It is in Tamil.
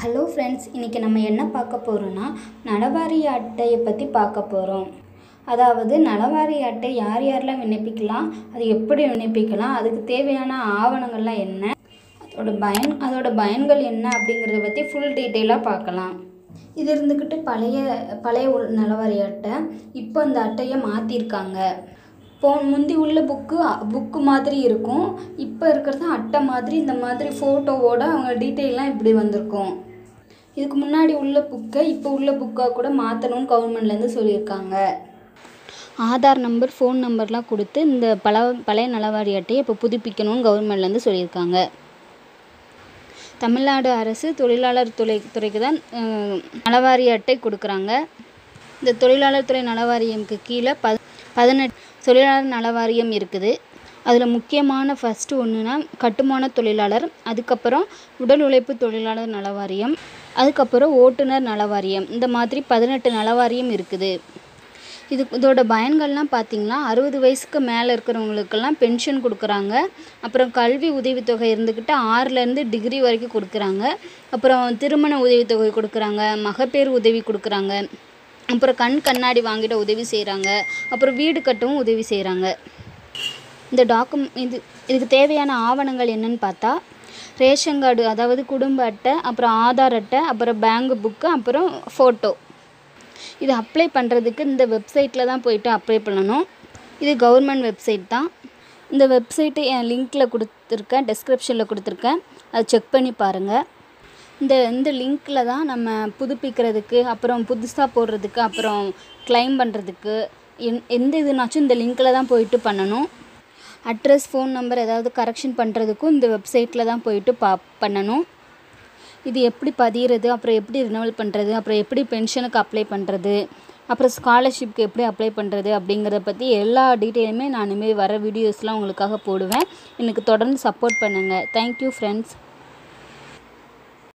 ஹலோ ஃப்ரெண்ட்ஸ் இன்றைக்கி நம்ம என்ன பார்க்க போகிறோன்னா நலவாரிய அட்டையை பற்றி பார்க்க போகிறோம் அதாவது நலவாரிய அட்டை யார் யாரெல்லாம் விண்ணப்பிக்கலாம் அது எப்படி விண்ணப்பிக்கலாம் அதுக்கு தேவையான ஆவணங்கள்லாம் என்ன அதோட பயன் அதோட பயன்கள் என்ன அப்படிங்கிறத பற்றி ஃபுல் டீட்டெயிலாக பார்க்கலாம் இது இருந்துக்கிட்டு பழைய பழைய உள் நலவாரிய அட்டை இப்போ அந்த அட்டையை மாற்றிருக்காங்க போ முந்தி உள்ள புக்கு புக்கு மாதிரி இருக்கும் இப்போ இருக்கிறது அட்டை மாதிரி இந்த மாதிரி ஃபோட்டோவோட அவங்க டீட்டெயிலாம் இப்படி வந்திருக்கும் இதுக்கு முன்னாடி உள்ள புக்கை இப்போ உள்ள புக்காக கூட மாற்றணும்னு கவர்மெண்ட்லேருந்து சொல்லியிருக்காங்க ஆதார் நம்பர் ஃபோன் நம்பர்லாம் கொடுத்து இந்த பல பழைய நலவாரி அட்டையை இப்போ புதுப்பிக்கணும்னு கவர்மெண்ட்லேருந்து சொல்லியிருக்காங்க தமிழ்நாடு அரசு தொழிலாளர் துறை துறைக்கு தான் அஹ், நலவாரி அட்டை கொடுக்குறாங்க இந்த தொழிலாளர் துறை நலவாரியம்க்கு கீழே ப பதினெட்டு தொழிலாளர் நலவாரியம் இருக்குது அதில் முக்கியமான ஃபஸ்ட்டு ஒன்றுனா கட்டுமான தொழிலாளர் அதுக்கப்புறம் உடல் உழைப்பு தொழிலாளர் நலவாரியம் அதுக்கப்புறம் ஓட்டுநர் நலவாரியம் இந்த மாதிரி பதினெட்டு நலவாரியம் இருக்குது இது இதோட பயன்கள்லாம் பார்த்திங்கன்னா அறுபது வயசுக்கு மேலே இருக்கிறவங்களுக்கெல்லாம் பென்ஷன் கொடுக்குறாங்க அப்புறம் கல்வி உதவித்தொகை இருந்துக்கிட்டு ஆறுலேருந்து டிகிரி வரைக்கும் கொடுக்குறாங்க அப்புறம் திருமண உதவித்தொகை கொடுக்குறாங்க மகப்பேறு உதவி கொடுக்குறாங்க அப்புறம் கண் கண்ணாடி வாங்கிட உதவி செய்கிறாங்க அப்புறம் வீடு கட்டவும் உதவி செய்கிறாங்க இந்த டாக்கும் இது இதுக்கு தேவையான ஆவணங்கள் என்னன்னு பார்த்தா ரேஷன் கார்டு அதாவது குடும்ப அட்டை அப்புறம் ஆதார் அட்டை அப்புறம் பேங்க் புக்கு அப்புறம் ஃபோட்டோ இது அப்ளை பண்ணுறதுக்கு இந்த வெப்சைட்டில் தான் போயிட்டு அப்ளை பண்ணணும் இது கவர்மெண்ட் வெப்சைட் தான் இந்த வெப்சைட்டு என் லிங்க்கில் கொடுத்துருக்கேன் டெஸ்கிரிப்ஷனில் கொடுத்துருக்கேன் அதை செக் பண்ணி பாருங்கள் இந்த இந்த லிங்க்கில் தான் நம்ம புதுப்பிக்கிறதுக்கு அப்புறம் புதுசாக போடுறதுக்கு அப்புறம் க்ளைம் பண்ணுறதுக்கு எந் எந்த இதுனாச்சும் இந்த லிங்க்கில் தான் போயிட்டு பண்ணணும் அட்ரஸ் ஃபோன் நம்பர் ஏதாவது கரெக்ஷன் பண்ணுறதுக்கும் இந்த வெப்சைட்டில் தான் போயிட்டு பா பண்ணணும் இது எப்படி பதிகிறது அப்புறம் எப்படி ரினவல் பண்ணுறது அப்புறம் எப்படி பென்ஷனுக்கு அப்ளை பண்ணுறது அப்புறம் ஸ்காலர்ஷிப்க்கு எப்படி அப்ளை பண்ணுறது அப்படிங்கிறத பற்றி எல்லா டீட்டெயிலுமே நான் இனிமேல் வர வீடியோஸ்லாம் உங்களுக்காக போடுவேன் எனக்கு தொடர்ந்து சப்போர்ட் பண்ணுங்கள் தேங்க்யூ ஃப்ரெண்ட்ஸ்